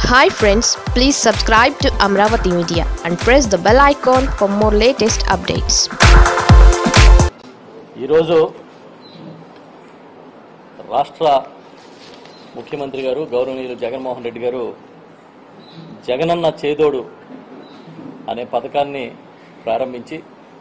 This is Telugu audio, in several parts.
Hi friends please subscribe to Amaravati media and press the bell icon for more latest updates ఈరోజు రాష్ట్ర ముఖ్యమంత్రి గారు గౌరవనీయులు జగన్మోహన్ రెడ్డి గారు జగనన్న చేదోడు అనే పథకాన్ని ప్రారంభించి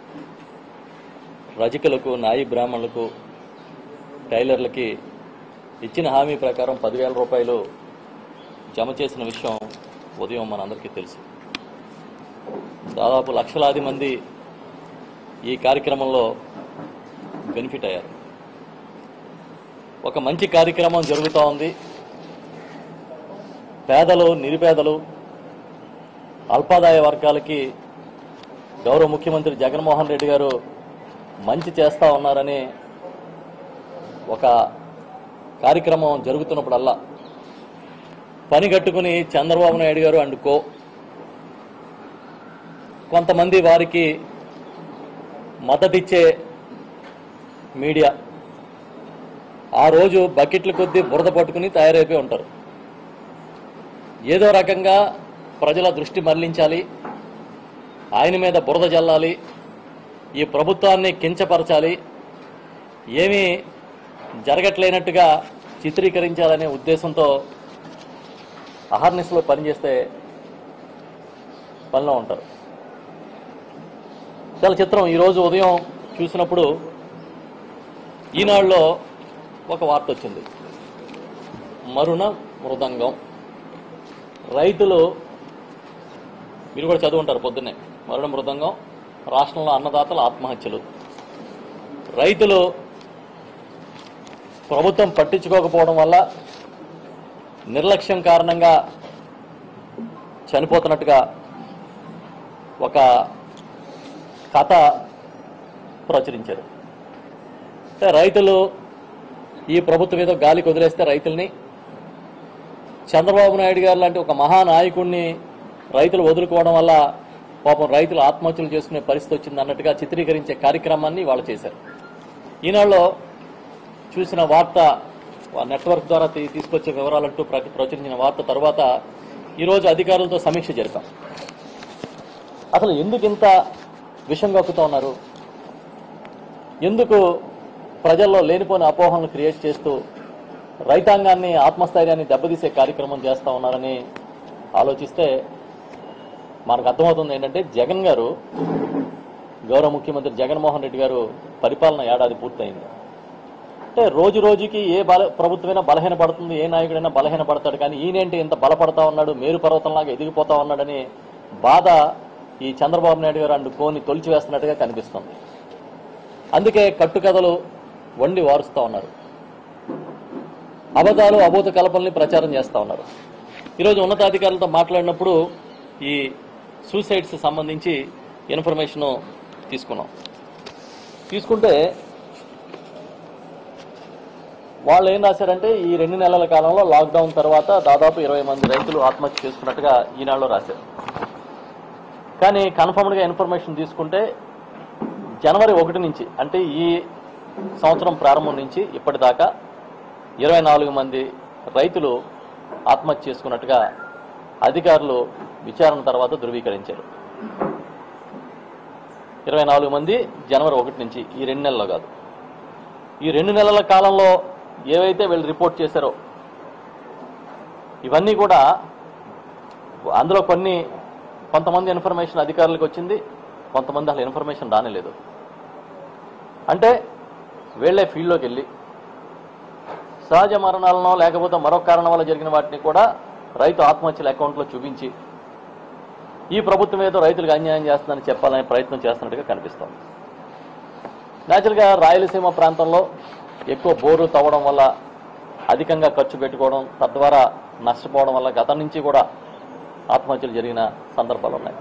రజకులకు నాయి బ్రాహ్మణులకు టైలర్లకి ఇచ్చిన హామీ ప్రకారం పదివేల రూపాయలు జమ చేసిన విషయం ఉదయం మనందరికీ తెలుసు దాదాపు లక్షలాది మంది ఈ కార్యక్రమంలో బెనిఫిట్ అయ్యారు ఒక మంచి కార్యక్రమం జరుగుతూ ఉంది పేదలు నిరుపేదలు అల్పాదాయ వర్గాలకి గౌరవ ముఖ్యమంత్రి జగన్మోహన్ రెడ్డి గారు మంచి చేస్తా ఉన్నారని ఒక కార్యక్రమం జరుగుతున్నప్పుడల్లా పని కట్టుకుని చంద్రబాబు నాయుడు గారు అండ్ కో కొంతమంది వారికి మద్దతిచ్చే మీడియా ఆ రోజు బకెట్ల కొద్దీ బురద పట్టుకుని తయారైపోయి ఉంటారు ఏదో రకంగా ప్రజల దృష్టి మళ్లించాలి ఆయన మీద బురద జల్లాలి ఈ ప్రభుత్వాన్ని కించపరచాలి ఏమీ జరగట్లేనట్టుగా చిత్రీకరించాలనే ఉద్దేశంతో అహర్నిశలో పనిచేస్తే పనిలో ఉంటారు చాలా చిత్రం ఈరోజు ఉదయం చూసినప్పుడు ఈనాడులో ఒక వార్త వచ్చింది మరుణ మృదంగం రైతులు మీరు కూడా చదువుంటారు పొద్దున్నే మరుణ మృదంగం రాష్ట్రంలో అన్నదాతల ఆత్మహత్యలు రైతులు ప్రభుత్వం పట్టించుకోకపోవడం వల్ల నిర్లక్ష్యం కారణంగా చనిపోతున్నట్టుగా ఒక కథ ప్రచురించారు అంటే రైతులు ఈ ప్రభుత్వం ఏదో గాలికి వదిలేస్తే రైతుల్ని చంద్రబాబు నాయుడు గారు లాంటి ఒక మహానాయకుడిని రైతులు వదులుకోవడం వల్ల పాపం రైతులు ఆత్మహత్యలు చేసుకునే పరిస్థితి వచ్చింది అన్నట్టుగా చిత్రీకరించే కార్యక్రమాన్ని వాళ్ళు చేశారు ఈనాడులో చూసిన వార్త ఆ నెట్వర్క్ ద్వారా తీ- తీసుకొచ్చే వివరాలంటూ ప్ర- ప్రచురించిన వార్త తర్వాత ఈరోజు అధికారులతో సమీక్ష జరిపాం అసలు ఎందుకు ఇంత విషం కక్కుతా ఉన్నారు ఎందుకు ప్రజల్లో లేనిపోని అపోహలను క్రియేట్ చేస్తూ రైతాంగాన్ని ఆత్మస్థైర్యాన్ని దెబ్బతీసే కార్యక్రమం చేస్తా ఉన్నారని ఆలోచిస్తే మనకు అర్థమవుతుంది ఏంటంటే జగన్ గారు గౌరవ ముఖ్యమంత్రి జగన్మోహన్ రెడ్డి గారు పరిపాలన ఏడాది పూర్తయింది అంటే రోజు రోజుకి ఏ బల ప్రభుత్వమైనా బలహీన పడుతుంది ఏ నాయకుడైనా బలహీన పడతాడు కానీ ఈయనేంటి ఇంత బలపడతా ఉన్నాడు మేరు పర్వతంలాగా ఎదిగిపోతా ఉన్నాడని బాధ ఈ చంద్రబాబు నాయుడు గారు అండు కోని తొలిచివేస్తున్నట్టుగా కనిపిస్తుంది అందుకే కట్టుకథలు వండి వారుస్తూ ఉన్నారు అబద్ధాలు అబోధ కల్పనల్ని ప్రచారం చేస్తూ ఉన్నారు ఈరోజు ఉన్నతాధికారులతో మాట్లాడినప్పుడు ఈ సూసైడ్స్ సంబంధించి ఇన్ఫర్మేషన్ తీసుకున్నాం తీసుకుంటే వాళ్ళు ఏం రాశారంటే ఈ రెండు నెలల కాలంలో లాక్డౌన్ తర్వాత దాదాపు ఇరవై మంది రైతులు ఆత్మహత్య చేసుకున్నట్టుగా ఈనాడులో రాశారు కానీ కన్ఫర్మ్డ్గా ఇన్ఫర్మేషన్ తీసుకుంటే జనవరి ఒకటి నుంచి అంటే ఈ సంవత్సరం ప్రారంభం నుంచి ఇప్పటిదాకా ఇరవై నాలుగు మంది రైతులు ఆత్మహత్య చేసుకున్నట్టుగా అధికారులు విచారణ తర్వాత ధృవీకరించారు ఇరవై నాలుగు మంది జనవరి ఒకటి నుంచి ఈ రెండు నెలల్లో కాదు ఈ రెండు నెలల కాలంలో ఏవైతే వీళ్ళు రిపోర్ట్ చేశారో ఇవన్నీ కూడా అందులో కొన్ని కొంతమంది ఇన్ఫర్మేషన్ అధికారులకు వచ్చింది కొంతమంది అసలు ఇన్ఫర్మేషన్ రానేలేదు అంటే వీళ్ళే ఫీల్డ్లోకి వెళ్ళి సహజ మరణాలనో లేకపోతే మరొక కారణం వల్ల జరిగిన వాటిని కూడా రైతు ఆత్మహత్యల అకౌంట్లో చూపించి ఈ ప్రభుత్వం ఏదో రైతులకు అన్యాయం చేస్తుందని చెప్పాలనే ప్రయత్నం చేస్తున్నట్టుగా కనిపిస్తోంది న్యాచురల్గా రాయలసీమ ప్రాంతంలో ఎక్కువ బోర్లు తవ్వడం వల్ల అధికంగా ఖర్చు పెట్టుకోవడం తద్వారా నష్టపోవడం వల్ల గతం నుంచి కూడా ఆత్మహత్యలు జరిగిన సందర్భాలు ఉన్నాయి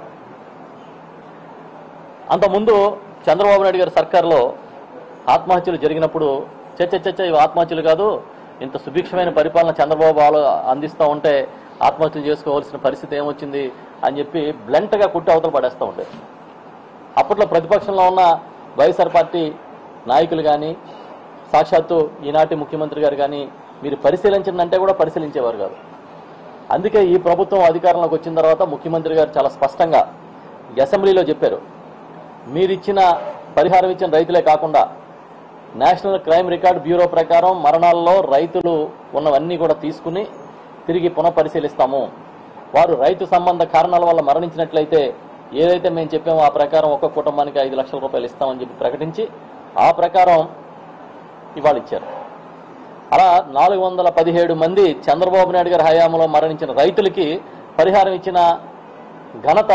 అంతకుముందు చంద్రబాబు నాయుడు గారి సర్కార్లో ఆత్మహత్యలు జరిగినప్పుడు చచ్చ చచ్చ ఇవి ఆత్మహత్యలు కాదు ఇంత సుభిక్షమైన పరిపాలన చంద్రబాబు ఆలో అందిస్తూ ఉంటే ఆత్మహత్యలు చేసుకోవాల్సిన పరిస్థితి ఏమొచ్చింది అని చెప్పి బ్లంట్గా కుట్టి అవతల పడేస్తూ ఉండే అప్పట్లో ప్రతిపక్షంలో ఉన్న వైఎస్ఆర్ పార్టీ నాయకులు కానీ సాక్షాత్తు ఈనాటి ముఖ్యమంత్రి గారు కానీ మీరు పరిశీలించిందంటే కూడా పరిశీలించేవారు కాదు అందుకే ఈ ప్రభుత్వం అధికారంలోకి వచ్చిన తర్వాత ముఖ్యమంత్రి గారు చాలా స్పష్టంగా అసెంబ్లీలో చెప్పారు మీరిచ్చిన పరిహారం ఇచ్చిన రైతులే కాకుండా నేషనల్ క్రైమ్ రికార్డ్ బ్యూరో ప్రకారం మరణాల్లో రైతులు ఉన్నవన్నీ కూడా తీసుకుని తిరిగి పునఃపరిశీలిస్తాము వారు రైతు సంబంధ కారణాల వల్ల మరణించినట్లయితే ఏదైతే మేము చెప్పామో ఆ ప్రకారం ఒక్క కుటుంబానికి ఐదు లక్షల రూపాయలు ఇస్తామని చెప్పి ప్రకటించి ఆ ప్రకారం ఇవాళ ఇచ్చారు అలా నాలుగు వందల పదిహేడు మంది చంద్రబాబు నాయుడు గారి హయాంలో మరణించిన రైతులకి పరిహారం ఇచ్చిన ఘనత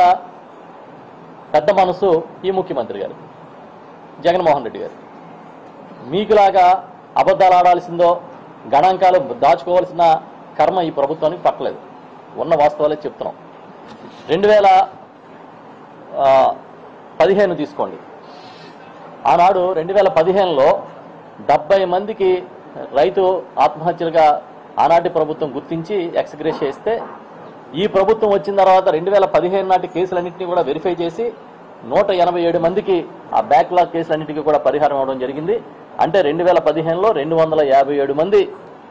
పెద్ద మనసు ఈ ముఖ్యమంత్రి గారు జగన్మోహన్ రెడ్డి గారు మీకులాగా అబద్ధాలు ఆడాల్సిందో గణాంకాలు దాచుకోవాల్సిన కర్మ ఈ ప్రభుత్వానికి పట్టలేదు ఉన్న వాస్తవాలే చెప్తున్నాం రెండు వేల ఆ, పదిహేను తీసుకోండి ఆనాడు రెండు వేల పదిహేనులో డెబ్బై మందికి రైతు ఆత్మహత్యలుగా ఆనాటి ప్రభుత్వం గుర్తించి ఎక్స్గ్రేస్ చేస్తే ఈ ప్రభుత్వం వచ్చిన తర్వాత రెండు వేల పదిహేను నాటి కేసులన్నింటినీ కూడా వెరిఫై చేసి నూట ఎనభై ఏడు మందికి ఆ బ్యాక్లాగ్ కేసులన్నింటికి కూడా పరిహారం ఇవ్వడం జరిగింది అంటే రెండు వేల పదిహేనులో రెండు వందల యాభై ఏడు మంది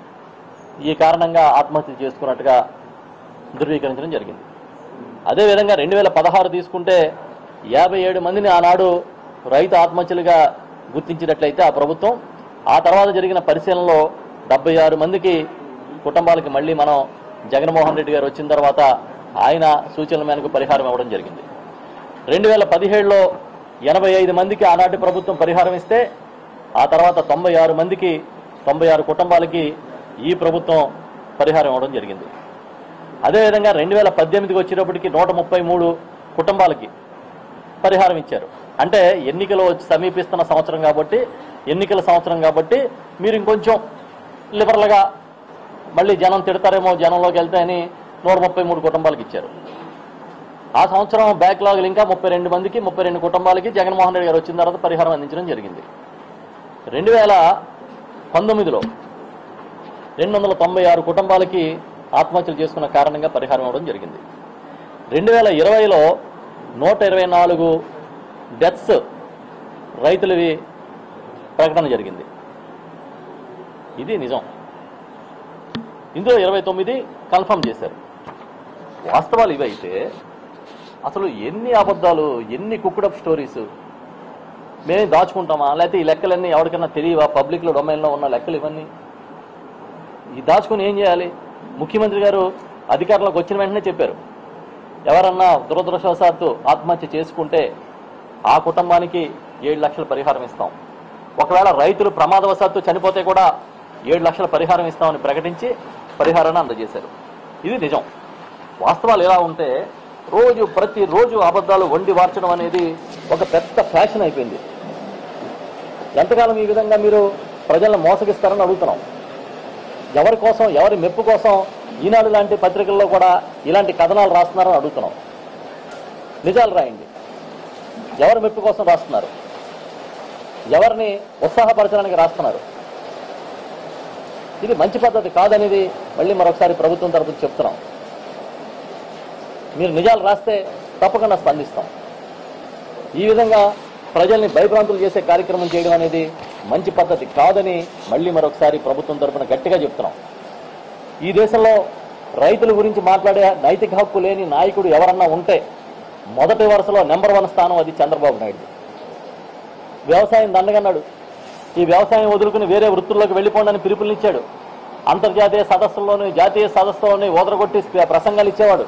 ఈ కారణంగా ఆత్మహత్య చేసుకున్నట్టుగా ధృవీకరించడం జరిగింది అదేవిధంగా రెండు వేల పదహారు తీసుకుంటే యాభై ఏడు మందిని ఆనాడు రైతు ఆత్మహత్యలుగా గుర్తించినట్లయితే ఆ ప్రభుత్వం ఆ తర్వాత జరిగిన పరిశీలనలో డెబ్బై ఆరు మందికి కుటుంబాలకి మళ్ళీ మనం జగన్మోహన్ రెడ్డి గారు వచ్చిన తర్వాత ఆయన సూచనల మేరకు పరిహారం ఇవ్వడం జరిగింది రెండు వేల పదిహేడులో ఎనభై ఐదు మందికి ఆనాటి ప్రభుత్వం పరిహారం ఇస్తే ఆ తర్వాత తొంభై ఆరు మందికి తొంభై ఆరు కుటుంబాలకి ఈ ప్రభుత్వం పరిహారం ఇవ్వడం జరిగింది అదేవిధంగా రెండు వేల పద్దెనిమిదికి వచ్చేటప్పటికి నూట ముప్పై మూడు కుటుంబాలకి పరిహారం ఇచ్చారు అంటే ఎన్నికలు వచ్చి సమీపిస్తున్న సంవత్సరం కాబట్టి ఎన్నికల సంవత్సరం కాబట్టి మీరు ఇంకొంచెం లిబరల్గా మళ్ళీ జనం తిడతారేమో జనంలోకి వెళ్తే అని నూట ముప్పై మూడు కుటుంబాలకు ఇచ్చారు ఆ సంవత్సరం బ్యాక్లాగులు ఇంకా ముప్పై రెండు మందికి ముప్పై రెండు కుటుంబాలకి జగన్మోహన్ రెడ్డి గారు వచ్చిన తర్వాత పరిహారం అందించడం జరిగింది రెండు వేల పంతొమ్మిదిలో రెండు వందల తొంభై ఆరు కుటుంబాలకి ఆత్మహత్యలు చేసుకున్న కారణంగా పరిహారం ఇవ్వడం జరిగింది రెండు వేల ఇరవైలో నూట ఇరవై నాలుగు డెత్స్ రైతులవి ప్రకటన జరిగింది ఇది నిజం ఇందులో ఇరవై తొమ్మిది కన్ఫర్మ్ చేశారు వాస్తవాలు ఇవైతే అసలు ఎన్ని అబద్ధాలు ఎన్ని కుక్కుడప్ స్టోరీస్ మేమే దాచుకుంటామా లేకపోతే ఈ లెక్కలన్నీ ఎవరికైనా తెలియవా పబ్లిక్లో డొమైన్లో ఉన్న లెక్కలు ఇవన్నీ ఈ దాచుకుని ఏం చేయాలి ముఖ్యమంత్రి గారు అధికారంలోకి వచ్చిన వెంటనే చెప్పారు ఎవరన్నా దురదృష్టవశాత్తు ఆత్మహత్య చేసుకుంటే ఆ కుటుంబానికి ఏడు లక్షల పరిహారం ఇస్తాం ఒకవేళ రైతులు ప్రమాదవశాత్తు చనిపోతే కూడా ఏడు లక్షల పరిహారం ఇస్తామని ప్రకటించి పరిహారాన్ని అందజేశారు ఇది నిజం వాస్తవాలు ఎలా ఉంటే రోజు ప్రతి రోజు అబద్ధాలు వండి వార్చడం అనేది ఒక పెద్ద ఫ్యాషన్ అయిపోయింది ఎంతకాలం ఈ విధంగా మీరు ప్రజలను మోసగిస్తారని అడుగుతున్నాం ఎవరి కోసం ఎవరి మెప్పు కోసం ఈనాడు లాంటి పత్రికల్లో కూడా ఇలాంటి కథనాలు రాస్తున్నారని అడుగుతున్నాం నిజాలు రాయండి ఎవరి మెప్పు కోసం రాస్తున్నారు ఎవరిని ఉత్సాహపరచడానికి రాస్తున్నారు ఇది మంచి పద్ధతి కాదనేది మళ్ళీ మరొకసారి ప్రభుత్వం తరపున చెప్తున్నాం మీరు నిజాలు రాస్తే తప్పకుండా స్పందిస్తాం ఈ విధంగా ప్రజల్ని భయభ్రాంతులు చేసే కార్యక్రమం చేయడం అనేది మంచి పద్ధతి కాదని మళ్ళీ మరొకసారి ప్రభుత్వం తరపున గట్టిగా చెప్తున్నాం ఈ దేశంలో రైతుల గురించి మాట్లాడే నైతిక హక్కు లేని నాయకుడు ఎవరన్నా ఉంటే మొదటి వరుసలో నెంబర్ వన్ స్థానం అది చంద్రబాబు నాయుడు వ్యవసాయం దండగన్నాడు ఈ వ్యవసాయం వదులుకుని వేరే వృత్తుల్లోకి వెళ్ళిపోండి అని పిలుపునిచ్చాడు అంతర్జాతీయ సదస్సుల్లోని జాతీయ సదస్సులోని ఓదరగొట్టి ప్రసంగాలు ఇచ్చేవాడు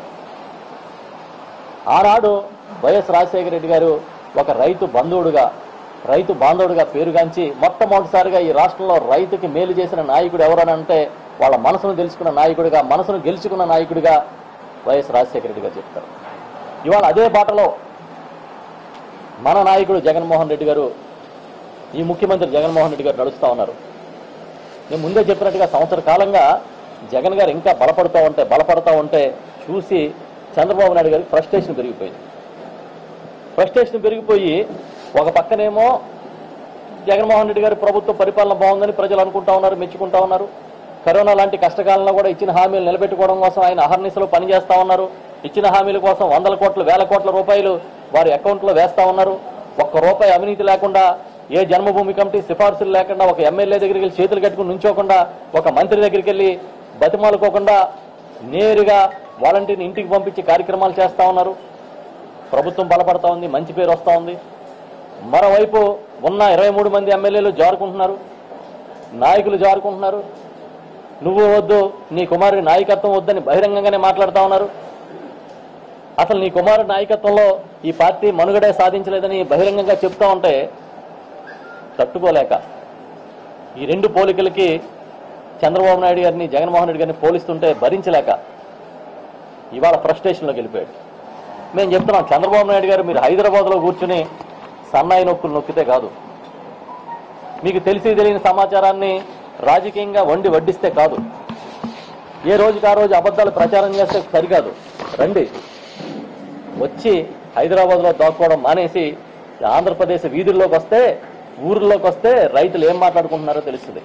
ఆనాడు వైఎస్ రాజశేఖర రెడ్డి గారు ఒక రైతు బంధువుడుగా రైతు బాంధవుడిగా పేరుగాంచి మొట్టమొదటిసారిగా ఈ రాష్ట్రంలో రైతుకి మేలు చేసిన నాయకుడు ఎవరని అంటే వాళ్ళ మనసును తెలుసుకున్న నాయకుడిగా మనసును గెలుచుకున్న నాయకుడిగా వైఎస్ రాజశేఖర రెడ్డి గారు చెప్తారు ఇవాళ అదే బాటలో మన నాయకుడు జగన్మోహన్ రెడ్డి గారు ఈ ముఖ్యమంత్రి జగన్మోహన్ రెడ్డి గారు నడుస్తూ ఉన్నారు నేను ముందే చెప్పినట్టుగా సంవత్సర కాలంగా జగన్ గారు ఇంకా బలపడుతూ ఉంటే బలపడుతూ ఉంటే చూసి చంద్రబాబు నాయుడు గారికి ఫ్రస్ట్రేషన్ పెరిగిపోయింది ఫ్రస్ట్రేషన్ పెరిగిపోయి ఒక పక్కనేమో జగన్మోహన్ రెడ్డి గారి ప్రభుత్వ పరిపాలన బాగుందని ప్రజలు అనుకుంటా ఉన్నారు మెచ్చుకుంటా ఉన్నారు కరోనా లాంటి కష్టకాలంలో కూడా ఇచ్చిన హామీలు నిలబెట్టుకోవడం కోసం ఆయన అహర్నిశలు పనిచేస్తా ఉన్నారు ఇచ్చిన హామీల కోసం వందల కోట్ల వేల కోట్ల రూపాయలు వారి అకౌంట్లో వేస్తా ఉన్నారు ఒక్క రూపాయి అవినీతి లేకుండా ఏ జన్మభూమి కమిటీ సిఫార్సులు లేకుండా ఒక ఎమ్మెల్యే దగ్గరికి వెళ్ళి చేతులు కట్టుకుని నుంచోకుండా ఒక మంత్రి దగ్గరికి వెళ్ళి బతిమాలుకోకుండా నేరుగా వాలంటీర్ని ఇంటికి పంపించి కార్యక్రమాలు చేస్తా ఉన్నారు ప్రభుత్వం బలపడతా ఉంది మంచి పేరు వస్తూ ఉంది మరోవైపు ఉన్న ఇరవై మూడు మంది ఎమ్మెల్యేలు జారుకుంటున్నారు నాయకులు జారుకుంటున్నారు నువ్వు వద్దు నీ కుమారుడి నాయకత్వం వద్దని బహిరంగంగానే మాట్లాడుతా ఉన్నారు అసలు నీ కుమారుడి నాయకత్వంలో ఈ పార్టీ మనుగడే సాధించలేదని బహిరంగంగా చెప్తా ఉంటే తట్టుకోలేక ఈ రెండు పోలికలకి చంద్రబాబు నాయుడు గారిని జగన్మోహన్ రెడ్డి గారిని పోలిస్తుంటే భరించలేక ఇవాళ ఫ్రస్ట్రేషన్లోకి వెళ్ళిపోయాడు మేము చెప్తున్నాం చంద్రబాబు నాయుడు గారు మీరు హైదరాబాద్లో కూర్చుని సన్నాయి నొక్కులు నొక్కితే కాదు మీకు తెలిసి తెలియని సమాచారాన్ని రాజకీయంగా వండి వడ్డిస్తే కాదు ఏ రోజుకి ఆ రోజు అబద్ధాలు ప్రచారం చేస్తే సరికాదు రండి వచ్చి హైదరాబాద్లో దాక్కోవడం మానేసి ఆంధ్రప్రదేశ్ వీధుల్లోకి వస్తే ఊర్లోకి వస్తే రైతులు ఏం మాట్లాడుకుంటున్నారో తెలుస్తుంది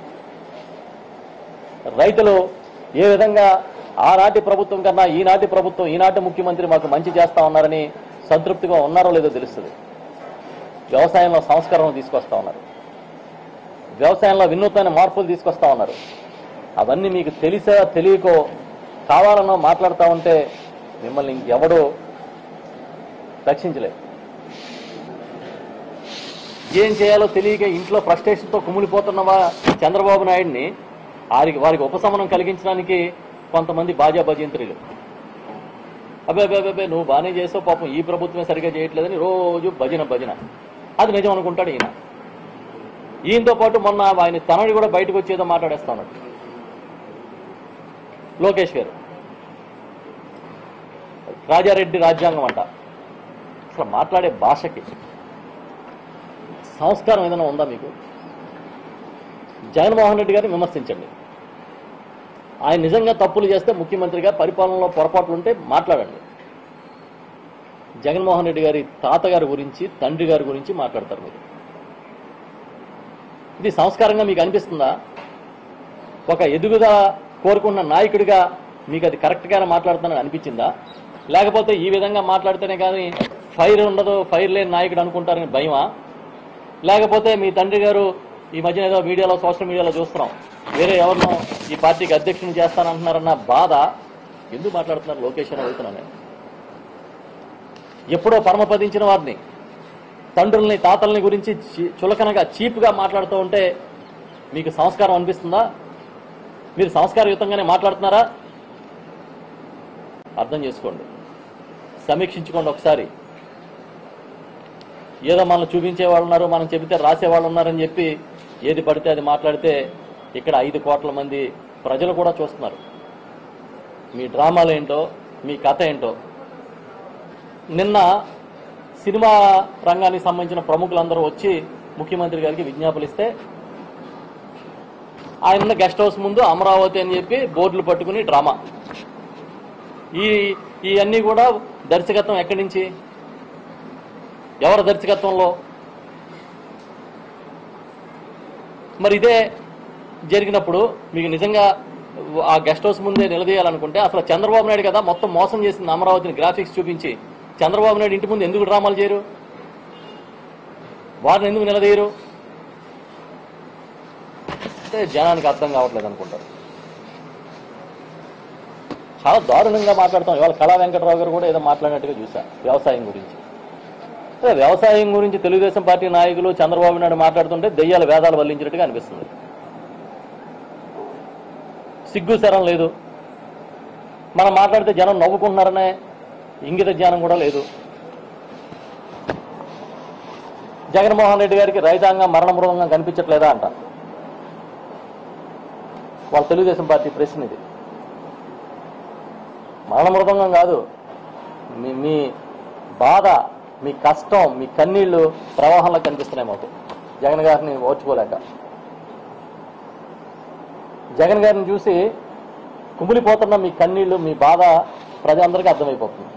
రైతులు ఏ విధంగా ఆనాటి ప్రభుత్వం కన్నా ఈనాటి ప్రభుత్వం ఈనాటి ముఖ్యమంత్రి మాకు మంచి చేస్తా ఉన్నారని సంతృప్తిగా ఉన్నారో లేదో తెలుస్తుంది వ్యవసాయంలో సంస్కరణ తీసుకొస్తా ఉన్నారు వ్యవసాయంలో వినూత్న మార్పులు తీసుకొస్తా ఉన్నారు అవన్నీ మీకు తెలిసా తెలియకో కావాలనో మాట్లాడుతూ ఉంటే మిమ్మల్ని ఇంకెవడూ రక్షించలేదు ఏం చేయాలో తెలియక ఇంట్లో ఫ్రస్ట్రేషన్తో కుమిలిపోతున్నవా చంద్రబాబు నాయుడిని వారికి వారికి ఉపశమనం కలిగించడానికి కొంతమంది బాజా భజంత్రులు అబ్బే అబ్బే అబ్బే, అబ్బే నువ్వు బాగానే చేసావు పాపం ఈ ప్రభుత్వమే సరిగా చేయట్లేదని రోజు భజన భజన అది నిజం అనుకుంటాడు ఈయన ఈయనతో పాటు మొన్న ఆయన తనని కూడా బయటకు వచ్చేదో మాట్లాడేస్తా ఉన్నాడు లోకేష్ గారు రాజారెడ్డి రాజ్యాంగం అంట అసలు మాట్లాడే భాషకి సంస్కారం ఏదైనా ఉందా మీకు జగన్మోహన్ రెడ్డి గారిని విమర్శించండి ఆయన నిజంగా తప్పులు చేస్తే ముఖ్యమంత్రిగా పరిపాలనలో పొరపాట్లు ఉంటే మాట్లాడండి జగన్మోహన్ రెడ్డి గారి తాతగారి గురించి తండ్రి గారి గురించి మాట్లాడతారు మీరు ఇది సంస్కారంగా మీకు అనిపిస్తుందా ఒక ఎదుగుదల కోరుకున్న నాయకుడిగా మీకు అది కరెక్ట్గానే మాట్లాడుతున్నాను అనిపించిందా లేకపోతే ఈ విధంగా మాట్లాడితేనే కానీ ఫైర్ ఉండదు ఫైర్ లేని నాయకుడు అనుకుంటారని భయమా లేకపోతే మీ తండ్రి గారు ఈ మధ్యన ఏదో మీడియాలో సోషల్ మీడియాలో చూస్తున్నాం వేరే ఎవరినో ఈ పార్టీకి అధ్యక్షుని చేస్తానంటున్నారన్న బాధ ఎందుకు మాట్లాడుతున్నారు లోకేష్ అని అడుగుతున్నాను నేను. ఎప్పుడో పరమపదించిన వారిని తండ్రుల్ని తాతల్ని గురించి చి- చులకనగా చీప్గా మాట్లాడుతూ ఉంటే మీకు సంస్కారం అనిపిస్తుందా మీరు సంస్కారయుతంగానే మాట్లాడుతున్నారా అర్థం చేసుకోండి సమీక్షించుకోండి ఒకసారి ఏదో మనం చూపించే వాళ్ళు ఉన్నారు మనం చెబితే రాసే వాళ్ళు ఉన్నారని చెప్పి ఏది పడితే అది మాట్లాడితే ఇక్కడ ఐదు కోట్ల మంది ప్రజలు కూడా చూస్తున్నారు మీ డ్రామాలు ఏంటో మీ కథ ఏంటో నిన్న సినిమా రంగానికి సంబంధించిన ప్రముఖులందరూ వచ్చి ముఖ్యమంత్రి గారికి విజ్ఞాపనలు ఇస్తే ఆయన ఉన్న గెస్ట్ హౌస్ ముందు అమరావతి అని చెప్పి బోర్డులు పట్టుకుని డ్రామా ఈ ఇవన్నీ కూడా దర్శకత్వం ఎక్కడి నుంచి ఎవరి దర్శకత్వంలో మరి ఇదే జరిగినప్పుడు మీకు నిజంగా ఆ గెస్ట్ హౌస్ ముందే నిలదీయాలనుకుంటే అసలు చంద్రబాబు నాయుడు కదా మొత్తం మోసం చేసింది అమరావతిని గ్రాఫిక్స్ చూపించి చంద్రబాబు నాయుడు ఇంటి ముందు ఎందుకు డ్రామాలు చేయరు వారిని ఎందుకు నిలదీయరు అంటే జనానికి అర్థం కావట్లేదు అనుకుంటారు చాలా దారుణంగా మాట్లాడతాం ఇవాళ కళా వెంకటరావు గారు కూడా ఏదో మాట్లాడినట్టుగా చూసా వ్యవసాయం గురించి అదే వ్యవసాయం గురించి తెలుగుదేశం పార్టీ నాయకులు చంద్రబాబు నాయుడు మాట్లాడుతుంటే దెయ్యాల వేదాలు వల్లించినట్టుగా అనిపిస్తుంది సిగ్గు శరం లేదు మనం మాట్లాడితే జనం నవ్వుకుంటున్నారనే ఇంగిత జ్ఞానం కూడా లేదు జగన్మోహన్ రెడ్డి గారికి రైతాంగం మరణ మృదంగా కనిపించట్లేదా అంట వాళ్ళ తెలుగుదేశం పార్టీ ప్రశ్న ఇది మరణ మృదంగం కాదు మీ మీ బాధ మీ కష్టం మీ కన్నీళ్లు ప్రవాహంలో కనిపిస్తున్నాయి మాకు జగన్ గారిని ఓర్చుకోలేక జగన్ గారిని చూసి కుమిలిపోతున్న మీ కన్నీళ్లు మీ బాధ ప్రజలందరికీ అర్థమైపోతుంది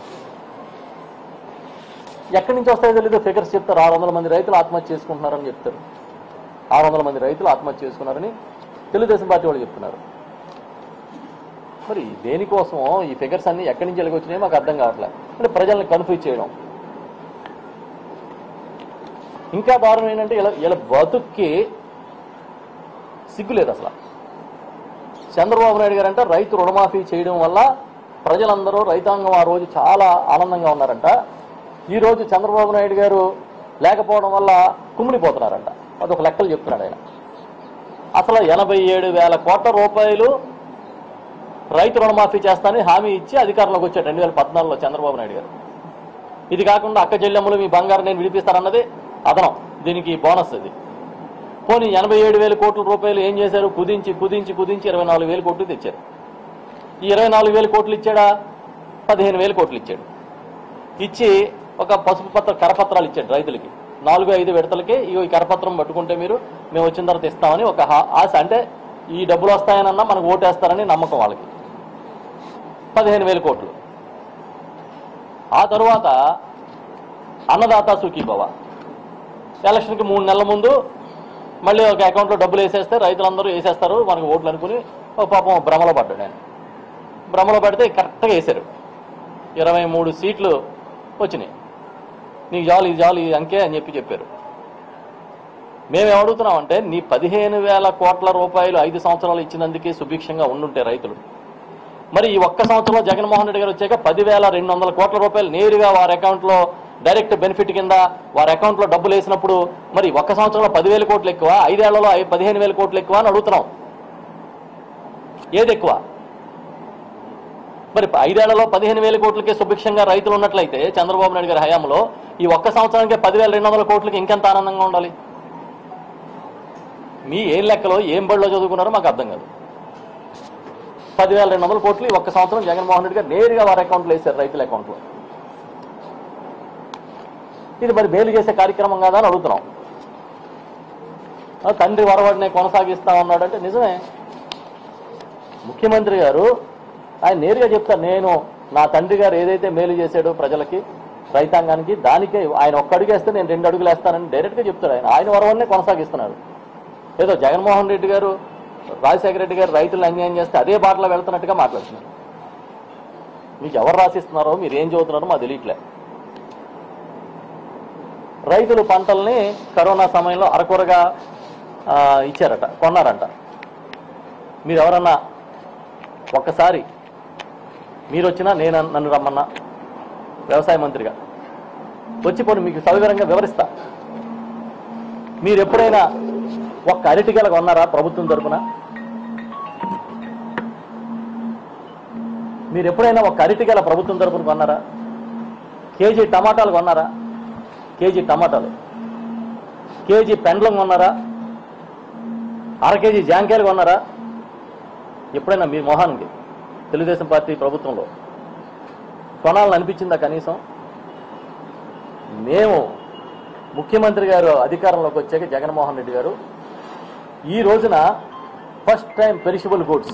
ఎక్కడి నుంచి వస్తాయో తెలీదు ఫిగర్స్ చెప్తారు ఆరు వందల మంది రైతులు ఆత్మహత్య చేసుకుంటున్నారని చెప్తారు ఆరు వందల మంది రైతులు ఆత్మహత్య చేసుకున్నారని తెలుగుదేశం పార్టీ వాళ్ళు చెప్తున్నారు మరి దేనికోసం ఈ ఫిగర్స్ అన్ని ఎక్కడి నుంచి వచ్చినాయో మాకు అర్థం కావట్లేదు అంటే ప్రజల్ని కన్ఫ్యూజ్ చేయడం ఇంకా దారుణం ఏంటంటే ఇలా ఇలా బతుక్కి సిగ్గు లేదు అసలు చంద్రబాబు నాయుడు గారు అంటే రైతు రుణమాఫీ చేయడం వల్ల ప్రజలందరూ రైతాంగం ఆ రోజు చాలా ఆనందంగా ఉన్నారంట ఈ రోజు చంద్రబాబు నాయుడు గారు లేకపోవడం వల్ల కుమ్మిడిపోతున్నారంట అదొక లెక్కలు చెప్తున్నాడు ఆయన అసలు ఎనభై ఏడు వేల కోట్ల రూపాయలు రైతు రుణమాఫీ చేస్తానని హామీ ఇచ్చి అధికారంలోకి వచ్చాడు రెండు వేల పద్నాలుగులో చంద్రబాబు నాయుడు గారు ఇది కాకుండా అక్క చెల్లెమ్మలు మీ బంగారు నేను విడిపిస్తారన్నది అదనం దీనికి బోనస్ ఇది పోనీ ఎనభై ఏడు వేల కోట్ల రూపాయలు ఏం చేశారు కుదించి కుదించి కుదించి ఇరవై నాలుగు వేల కోట్లు తెచ్చారు ఈ ఇరవై నాలుగు వేల కోట్లు ఇచ్చాడా పదిహేను వేల కోట్లు ఇచ్చాడు ఇచ్చి ఒక పసుపు పత్ర కరపత్రాలు ఇచ్చాడు రైతులకి నాలుగు ఐదు విడతలకి ఇగో ఈ కరపత్రం పట్టుకుంటే మీరు మేము వచ్చిన తర్వాత ఇస్తామని ఒక హా- ఆశ అంటే ఈ డబ్బులు వస్తాయనన్నా మనకు ఓటేస్తారని నమ్మకం వాళ్ళకి పదిహేను వేల కోట్లు ఆ తరువాత అన్నదాత సుఖీభవ ఎలక్షన్కి మూడు నెలల ముందు మళ్ళీ ఒక అకౌంట్లో డబ్బులు వేసేస్తే రైతులందరూ వేసేస్తారు మనకు ఓట్లు అనుకుని ఒక పాపం భ్రమలో పడ్డాడు ఆయన భ్రమలో పడితే కరెక్ట్గా వేశారు ఇరవై మూడు సీట్లు వచ్చినాయి నీకు చాలు ఇది చాలు ఇది అంకే అని చెప్పి చెప్పారు మేము ఏమడుగుతున్నామంటే నీ పదిహేను వేల కోట్ల రూపాయలు ఐదు సంవత్సరాలు ఇచ్చినందుకే సుభిక్షంగా ఉండుంటే రైతులు మరి ఈ ఒక్క సంవత్సరంలో జగన్మోహన్ రెడ్డి గారు వచ్చాక పదివేల రెండు వందల కోట్ల రూపాయలు నేరుగా వారి అకౌంట్లో డైరెక్ట్ బెనిఫిట్ కింద వారి అకౌంట్లో డబ్బులు వేసినప్పుడు మరి ఒక్క సంవత్సరంలో పదివేల కోట్లు ఎక్కువ ఐదేళ్లలో ఐ- పదిహేను వేల కోట్లు ఎక్కువ అని అడుగుతున్నాం ఏది ఎక్కువ మరి ఐదేళ్లలో పదిహేను వేల కోట్లకే సుభిక్షంగా రైతులు ఉన్నట్లయితే చంద్రబాబు నాయుడు గారి హయాంలో ఈ ఒక్క సంవత్సరానికి పదివేల రెండు వందల కోట్లకి ఇంకెంత ఆనందంగా ఉండాలి మీ ఏం లెక్కలో ఏం బడిలో చదువుకున్నారో మాకు అర్థం కాదు పదివేల రెండు వందల కోట్లు ఈ ఒక్క సంవత్సరం జగన్మోహన్ రెడ్డి గారు నేరుగా వారి అకౌంట్లో వేశారు రైతుల అకౌంట్లో ఇది మరి మేలు చేసే కార్యక్రమం కాదా అని అడుగుతున్నాం ఆ తండ్రి వరవడిని కొనసాగిస్తా ఉన్నాడంటే నిజమే ముఖ్యమంత్రి గారు ఆయన నేరుగా చెప్తారు నేను నా తండ్రి గారు ఏదైతే మేలు చేశాడో ప్రజలకి రైతాంగానికి దానికే ఆయన ఒక్క అడుగు వేస్తే నేను రెండు అడుగులు వేస్తానని డైరెక్ట్గా చెప్తాడు ఆయన ఆయన వరవడినే కొనసాగిస్తున్నాడు ఏదో జగన్మోహన్ రెడ్డి గారు రాజశేఖర రెడ్డి గారు రైతులను అన్యాయం చేస్తే అదే బాటలో వెళ్తున్నట్టుగా మాట్లాడుతున్నారు మీకు ఎవరు రాసిస్తున్నారో మీరు ఏం చదువుతున్నారో మాకు తెలియట్లే రైతులు పంటల్ని కరోనా సమయంలో అరకొరగా ఆ, ఇచ్చారట కొన్నారంట మీరు ఎవరన్నా ఒక్కసారి మీరు వచ్చినా నేను నన్ను రమ్మన్నా వ్యవసాయ మంత్రిగా వచ్చి పోనీ మీకు సవివరంగా వివరిస్తా మీరు ఎప్పుడైనా ఒక్క అరటిగల కొన్నారా ప్రభుత్వం తరపున మీరు ఎప్పుడైనా ఒక అరటిగల ప్రభుత్వం తరపున కొన్నారా కేజీ టమాటాలు కొన్నారా కేజీ టమాటాలు కేజీ పెండ్లం కొన్నారా అర కేజీ జాంకాయలు కొన్నారా ఎప్పుడైనా మీ మొహానికి తెలుగుదేశం పార్టీ ప్రభుత్వంలో కొనాలని అనిపించిందా కనీసం మేము ముఖ్యమంత్రి గారు అధికారంలోకి వచ్చాక జగన్మోహన్ రెడ్డి గారు ఈ రోజున first time perishable goods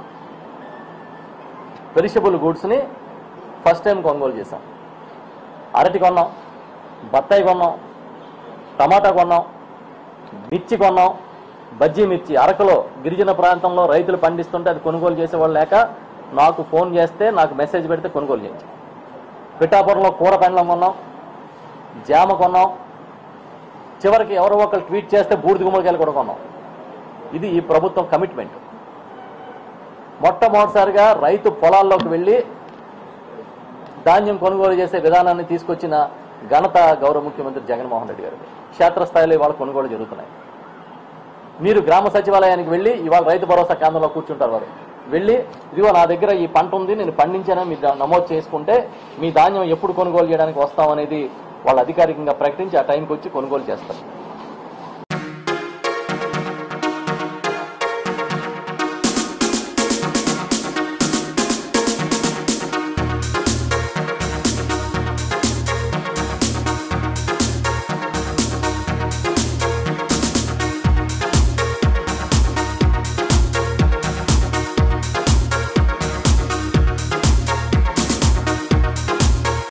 perishable గూడ్స్ని ఫస్ట్ టైం కొనుగోలు చేశాం అరటి కొన్నాం బత్తాయి కొన్నాం టమాటా కొన్నాం మిర్చి కొన్నాం బజ్జీ మిర్చి అరకులో గిరిజన ప్రాంతంలో రైతులు పండిస్తుంటే అది కొనుగోలు చేసేవాళ్ళు లేక నాకు ఫోన్ చేస్తే నాకు మెసేజ్ పెడితే కొనుగోలు చేయించి పిఠాపురంలో కూర పెండ్లం కొన్నాం జామ కొన్నాం చివరికి ఎవరో ఒకరు ట్వీట్ చేస్తే బూడిద గుమ్మడికాయలు కూడా కొన్నాం ఇది ఈ ప్రభుత్వం కమిట్మెంట్ మొట్టమొదటిసారిగా రైతు పొలాల్లోకి వెళ్ళి ధాన్యం కొనుగోలు చేసే విధానాన్ని తీసుకొచ్చిన ఘనత గౌరవ ముఖ్యమంత్రి జగన్మోహన్ రెడ్డి గారు క్షేత్రస్థాయిలో ఇవాళ కొనుగోలు జరుగుతున్నాయి మీరు గ్రామ సచివాలయానికి వెళ్ళి ఇవాళ రైతు భరోసా కేంద్రంలో కూర్చుంటారు వారు వెళ్ళి ఇదిగో నా దగ్గర ఈ పంట ఉంది నేను పండించానని మీరు నమోదు చేసుకుంటే మీ ధాన్యం ఎప్పుడు కొనుగోలు చేయడానికి వస్తామనేది వాళ్ళు అధికారికంగా ప్రకటించి ఆ టైంకి వచ్చి కొనుగోలు చేస్తారు